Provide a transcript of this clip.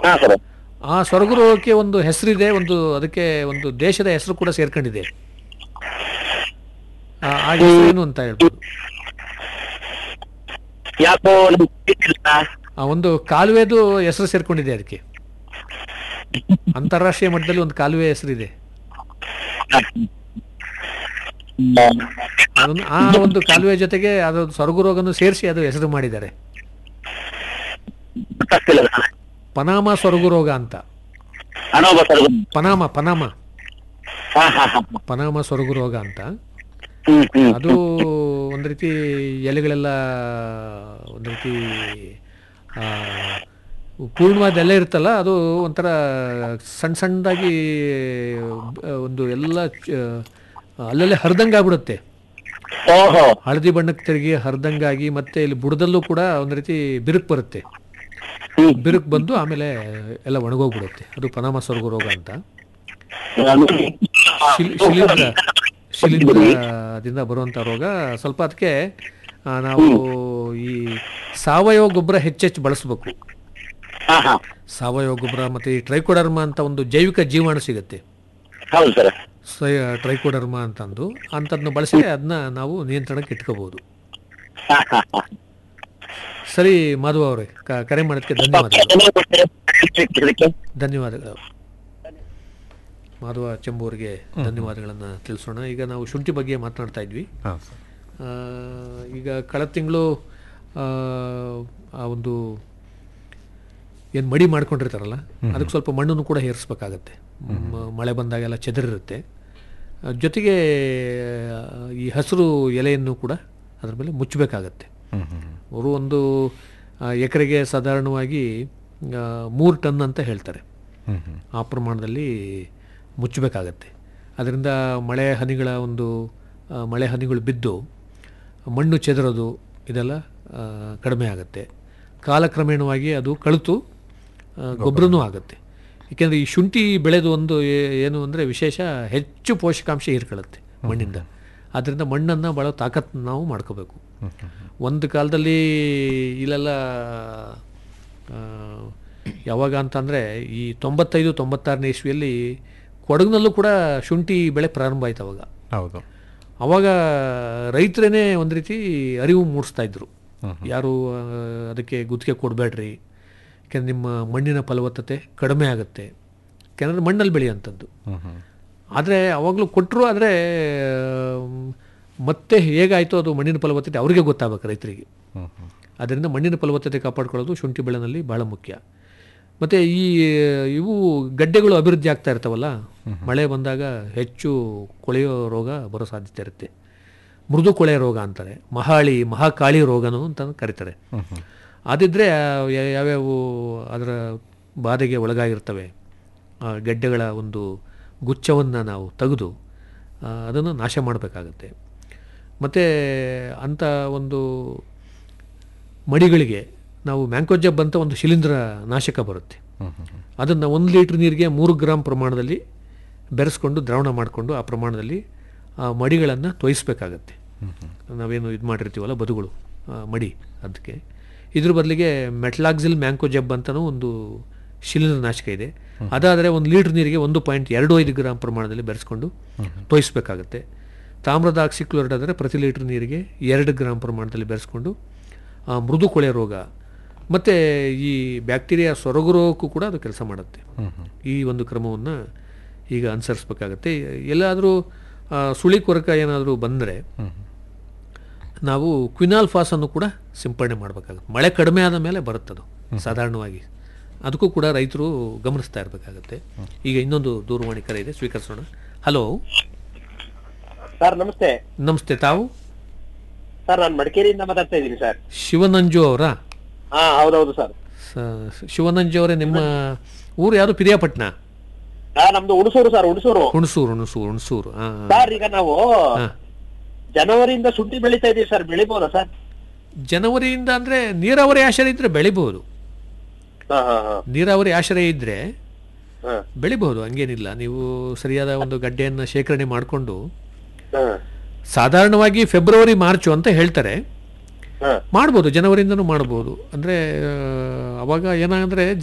ಹಾ ಸರ್ ಆ ಸೊರಗು ರೋಗಕ್ಕೆ ಒಂದು ಹೆಸರಿದೆ ಒಂದು ಅದಕ್ಕೆ ಒಂದು ದೇಶದ ಹೆಸರು ಕೂಡ ಸೇರ್ಕೊಂಡಿದೆ ಆ ಆ ಹೆಸರು ಏನು ಅಂತ ಹೇಳ್ಬೋದು ಯಾಕೋ ನಮ್ಗೆ ಗೊತ್ತಿಲ್ಲ. ಆ ಒಂದು ಕಾಲುವೆದು ಹೆಸರು ಸೇರ್ಕೊಂಡಿದೆ ಅದಕ್ಕೆ ಅಂತಾರಾಷ್ಟ್ರೀಯ ಮಟ್ಟದಲ್ಲಿ ಒಂದು ಕಾಲುವೆ ಹೆಸರಿದೆ ಅದನ್ನು ಆ ಒಂದು ಕಾಲುವೆ ಜೊತೆಗೆ ಅದು ಸೊರಗು ರೋಗನು ಸೇರಿಸಿ ಅದು ಹೆಸರು ಮಾಡಿದ್ದಾರೆ ಗೊತ್ತಾಗ್ತಿಲ್ಲ ಸರ್ ಪನಾಮ ಸೊರಗು ರೋಗ ಅಂತ ಅನೋಬ ಸರ್ ಪನಾಮ ಪನಾಮ ಹಾ ಹಾ ಹಾ ಪನಾಮ ಸೊರಗು ರೋಗ ಅಂತ ಹ್ಮ್ ಹ್ಮ್ ಅದು ಒಂದು ರೀತಿ ಎಲೆಗಳೆಲ್ಲ ಒಂದು ರೀತಿ ಆ, ಪೂರ್ಣವಾದ ಎಲೆ ಇರುತ್ತಲ್ಲ ಅದು ಒಂಥರ ಸಣ್ಣ ಸಣ್ಣದಾಗಿ ಆ, ಒಂದು ಎಲ್ಲ ಚ- ಅಲ್ಲಲ್ಲೇ ಹರಿದಂಗೆ ಆಗ್ಬಿಡುತ್ತೆ ಓಹೋ ಹಳದಿ ಬಣ್ಣಕ್ಕೆ ತಿರುಗಿ ಹರಿದಂಗಾಗಿ ಮತ್ತೆ ಇಲ್ಲಿ ಬುಡದಲ್ಲೂ ಕೂಡ ಒಂದು ರೀತಿ ಬಿರುಕು ಬರುತ್ತೆ ಹ್ಮ್ ಬಿರುಕು ಬಂದು ಆಮೇಲೆ ಎಲ್ಲ ಒಣಗೋಗ್ಬಿಡುತ್ತೆ ಅದು ಪನಾಮ ಸೊರಗು ರೋಗ ಅಂತ ಶಿಲ್- ಶಿಲೀಂಧ್ರ ಶಿಲೀಂಧ್ರದಿಂದ ಬರುವಂಥ ರೋಗ ಸ್ವಲ್ಪ ಅದಕ್ಕೆ ಆ, ನಾವು ಈ ಸಾವಯವ ಗೊಬ್ಬರ ಹೆಚ್ಚೆಚ್ಚು ಬಳಸಬೇಕು ಹಾ ಹಾ ಸಾವಯವ ಗೊಬ್ಬರ ಮತ್ತು ಈ ಟ್ರೈಕೋಡರ್ಮ ಅಂತ ಒಂದು ಜೈವಿಕ ಜೀವಾಣು ಸಿಗುತ್ತೆ ಹೌದು ಸರ್ ಸ್ವಯ ಟ್ರೈಕೋಡರ್ಮ ಅಂತಂದು ಅಂಥದ್ದನ್ನ ಬಳಸಿ ಅದನ್ನ ನಾವು ನಿಯಂತ್ರಣಕ್ಕೆ ಇಟ್ಕೋಬಹುದು ಹಾ ಹಾ ಹಾ ಸರಿ ಮಾಧವ ಅವರೇ ಕ- ಕರೆ ಮಾಡೋದಕ್ಕೆ ಧನ್ಯವಾದಗಳು ಇದಕ್ಕೆ ಧನ್ಯವಾದಗಳು ಮಾಧವ ಚೆಂಬು ಅವರಿಗೆ ಧನ್ಯವಾದಗಳನ್ನು ತಿಳಿಸೋಣ ಈಗ ನಾವು ಶುಂಠಿ ಬಗ್ಗೆ ಮಾತನಾಡ್ತಾ ಇದ್ವಿ ಹಾಂ ಸರ್ ಆ, ಈಗ ಕಳೆದ ತಿಂಗಳು ಆ ಒಂದು ಏನು ಮಡಿ ಮಾಡ್ಕೊಂಡಿರ್ತಾರಲ್ಲ ಅದಕ್ಕೆ ಸ್ವಲ್ಪ ಮಣ್ಣನ್ನು ಕೂಡ ಹೇರಿಸ್ಬೇಕಾಗತ್ತೆ ಮ- ಮಳೆ ಬಂದಾಗೆಲ್ಲ ಚೆದರಿರುತ್ತೆ ಆ, ಜೊತೆಗೆ ಆ, ಈ ಹಸಿರು ಎಲೆಯನ್ನು ಕೂಡ ಅದ್ರ ಮೇಲೆ ಮುಚ್ಚಬೇಕಾಗತ್ತೆ ಹ್ಞೂ ಹ್ಞೂ ಅವರು ಒಂದು ಆ, ಎಕರೆಗೆ ಸಾಧಾರಣವಾಗಿ ಮೂರು ಟನ್ ಅಂತ ಹೇಳ್ತಾರೆ ಹ್ಞೂ ಹ್ಞೂ ಆ ಪ್ರಮಾಣದಲ್ಲಿ ಮುಚ್ಚಬೇಕಾಗತ್ತೆ ಅದರಿಂದ ಮಳೆ ಹನಿಗಳ ಒಂದು ಆ, ಮಳೆ ಹನಿಗಳು ಬಿದ್ದು ಮಣ್ಣು ಚೆದರೋದು ಇದೆಲ್ಲ ಆ, ಕಡಿಮೆ ಆಗುತ್ತೆ ಕಾಲಕ್ರಮೇಣವಾಗಿ ಅದು ಕಳಿತು ಗೊಬ್ಬರನೂ ಆಗುತ್ತೆ ಏಕೆಂದರೆ ಈ ಶುಂಠಿ ಬೆಳೆದು ಒಂದು ಏ- ಏನು ಅಂದರೆ ವಿಶೇಷ ಹೆಚ್ಚು ಪೋಷಕಾಂಶ ಹೀರ್ಕೊಳ್ಳುತ್ತೆ ಮಣ್ಣಿಂದ ಆದ್ದರಿಂದ ಮಣ್ಣನ್ನು ಭಾಳ ತಾಕತ್ ನಾವು ಮಾಡ್ಕೋಬೇಕು ಒಂದು ಕಾಲದಲ್ಲಿ ಇಲ್ಲೆಲ್ಲ ಆ, ಯಾವಾಗ ಅಂತಂದರೆ ಈ ತೊಂಬತ್ತೈದು ತೊಂಬತ್ತಾರನೇ ಇಸ್ವಿಯಲ್ಲಿ ಕೊಡಗಿನಲ್ಲೂ ಕೂಡ ಶುಂಠಿ ಬೆಳೆ ಪ್ರಾರಂಭ ಆಯ್ತು ಅವಾಗ ಹೌದು ಅವಾಗ ರೈತರೇನೆ ಒಂದು ರೀತಿ ಅರಿವು ಮೂಡಿಸ್ತಾ ಇದ್ರು ಯಾರು ಆ, ಅದಕ್ಕೆ ಗುತ್ತಿಗೆ ಕೊಡಬೇಡ್ರಿ ಯಾಕೆಂದ್ರೆ ನಿಮ್ಮ ಮಣ್ಣಿನ ಫಲವತ್ತತೆ ಕಡಿಮೆ ಆಗುತ್ತೆ ಯಾಕೆಂದರೆ ಮಣ್ಣಲ್ಲಿ ಬೆಳೆಯುವಂಥದ್ದು ಹ್ಞೂ ಹ್ಞೂ ಆದರೆ ಅವಾಗಲೂ ಕೊಟ್ಟರು ಆದರೆ ಮತ್ತೆ ಹೇಗಾಯಿತು ಅದು ಮಣ್ಣಿನ ಫಲವತ್ತತೆ ಅವ್ರಿಗೆ ಗೊತ್ತಾಗಬೇಕು ರೈತರಿಗೆ ಹ್ಞೂ ಹ್ಞೂ ಅದರಿಂದ ಮಣ್ಣಿನ ಫಲವತ್ತತೆ ಕಾಪಾಡ್ಕೊಳ್ಳೋದು ಶುಂಠಿ ಬೆಳೆನಲ್ಲಿ ಭಾಳ ಮುಖ್ಯ ಮತ್ತು ಈ ಇವು ಗಡ್ಡೆಗಳು ಅಭಿವೃದ್ಧಿ ಆಗ್ತಾ ಇರ್ತಾವಲ್ಲ ಮಳೆ ಬಂದಾಗ ಹೆಚ್ಚು ಕೊಳೆಯೋ ರೋಗ ಬರೋ ಸಾಧ್ಯತೆ ಇರುತ್ತೆ ಮೃದು ಕೊಳೆ ರೋಗ ಅಂತಾರೆ ಮಹಾಳಿ ಮಹಾಕಾಳಿ ರೋಗನು ಅಂತ ಕರೀತಾರೆ ಅದಿದ್ದರೆ ಯಾವ್ಯಾವ ಅದರ ಬಾಧೆಗೆ ಒಳಗಾಗಿರ್ತವೆ ಆ ಗೆಡ್ಡೆಗಳ ಒಂದು ಗುಚ್ಛವನ್ನು ನಾವು ತೆಗೆದು ಆ, ಅದನ್ನು ನಾಶ ಮಾಡಬೇಕಾಗತ್ತೆ ಮತ್ತು ಅಂಥ ಒಂದು ಮಡಿಗಳಿಗೆ ನಾವು ಮ್ಯಾಂಕೋಜಬ್ ಅಂತ ಒಂದು ಶಿಲೀಂಧ್ರ ನಾಶಕ ಬರುತ್ತೆ ಅದನ್ನು ಒಂದು ಲೀಟ್ರ್ ನೀರಿಗೆ ಮೂರು ಗ್ರಾಮ್ ಪ್ರಮಾಣದಲ್ಲಿ ಬೆರೆಸ್ಕೊಂಡು ದ್ರಾವಣ ಮಾಡಿಕೊಂಡು ಆ ಪ್ರಮಾಣದಲ್ಲಿ ಆ ಮಡಿಗಳನ್ನು ತೊಯಿಸ್ಬೇಕಾಗತ್ತೆ ನಾವೇನು ಇದು ಮಾಡಿರ್ತೀವಲ್ಲ ಬದುಗಳು ಆ ಮಡಿ ಅದಕ್ಕೆ ಇದ್ರ ಬದಲಿಗೆ ಮೆಟ್ಲಾಕ್ಸಿಲ್ ಮ್ಯಾಂಕೋಜಬ್ ಅಂತಲೂ ಒಂದು ಶಿಲೀಂಧ್ರ ನಾಶಕ ಇದೆ ಅದಾದರೆ ಒಂದು ಲೀಟ್ರ್ ನೀರಿಗೆ ಒಂದು ಪಾಯಿಂಟ್ ಎರಡು ಐದು ಗ್ರಾಮ್ ಪ್ರಮಾಣದಲ್ಲಿ ಬೆರೆಸ್ಕೊಂಡು ತೊಯಿಸ್ಬೇಕಾಗತ್ತೆ ತಾಮ್ರದ ಆಕ್ಸಿಕ್ಲೋರೈಡ್ ಆದರೆ ಪ್ರತಿ ಲೀಟ್ರ್ ನೀರಿಗೆ ಎರಡು ಗ್ರಾಮ್ ಪ್ರಮಾಣದಲ್ಲಿ ಬೆರೆಸ್ಕೊಂಡು ಆ, ಮೃದು ಕೊಳೆ ರೋಗ ಮತ್ತು ಈ ಬ್ಯಾಕ್ಟೀರಿಯಾ ಸೊರಗು ರೋಗಕ್ಕೂ ಕೂಡ ಅದು ಕೆಲಸ ಮಾಡುತ್ತೆ ಈ ಒಂದು ಕ್ರಮವನ್ನು ಈಗ ಅನುಸರಿಸ್ಬೇಕಾಗತ್ತೆ ಎಲ್ಲಾದರೂ ಆ, ಸುಳಿ ಕೊರಕ ಏನಾದರೂ ಬಂದರೆ ನಾವು ಕ್ವಿನಾಲ್ ಫಾಸನ್ನು ಕೂಡ ಸಿಂಪಡಣೆ ಮಾಡಬೇಕಾಗುತ್ತೆ ಮಳೆ ಕಡಿಮೆ ಆದ ಮೇಲೆ ಬರುತ್ತದು ಸಾಧಾರಣವಾಗಿ ಅದಕ್ಕೂ ಕೂಡ ರೈತರು ಗಮನಿಸ್ತಾ ಇರಬೇಕಾಗತ್ತೆ ಈಗ ಇನ್ನೊಂದು ದೂರವಾಣಿ ಕರೆ ಇದೆ ಸ್ವೀಕರಿಸೋಣ ಹಲೋ ಸರ್ ನಮಸ್ತೆ ನಮಸ್ತೆ ತಾವು ಸರ್ ನಾನು ಮಡಿಕೇರಿಯಿಂದ ಮಾತಾಡ್ತಾ ಇದ್ದೀನಿ ಸರ್ ಶಿವನಂಜು ಅವರಾ ಹಾ ಹೌದೌದು ಸರ್ ಸ- ಶಿವನಂಜು ಅವರೇ ನಿಮ್ಮ ಊರು ಯಾವುದು ಪಿರಿಯಾಪಟ್ಟಣ ಹಾ ನಮ್ದು ಹುಣಸೂರು ಸರ್ ಹುಣಸೂರು ಹುಣಸೂರು ಹುಣಸೂರು ಹುಣಸೂರು ಹಾಂ ಸರ್ ಈಗ ನಾವು ಹಾಂ ಜನವರಿಯಿಂದ ಶುಂಠಿ ಬೆಳಿತಾ ಇದೀವಿ ಸರ್ ಬೆಳಿಬೋದಾ ಸರ್ ಜನವರಿಯಿಂದ ಅಂದರೆ ನೀರಾವರಿ ಆಶ್ರಯ ಇದ್ದರೆ ಬೆಳಿಬಹುದು ಹಾ ಹಾ ಹಾ ನೀರಾವರಿ ಆಶ್ರಯ ಇದ್ದರೆ ಹಾ ಬೆಳಿಬಹುದು ಹಂಗೇನಿಲ್ಲ ನೀವು ಸರಿಯಾದ ಒಂದು ಗಡ್ಡೆಯನ್ನು ಶೇಖರಣೆ ಮಾಡಿಕೊಂಡು ಹಾ ಸಾಧಾರಣವಾಗಿ ಫೆಬ್ರವರಿ ಮಾರ್ಚು ಅಂತ ಹೇಳ್ತಾರೆ ಹಾ ಮಾಡ್ಬೋದು ಜನವರಿಯಿಂದನೂ ಮಾಡ್ಬೋದು ಅಂದರೆ ಅವಾಗ ಏನಾದರೆ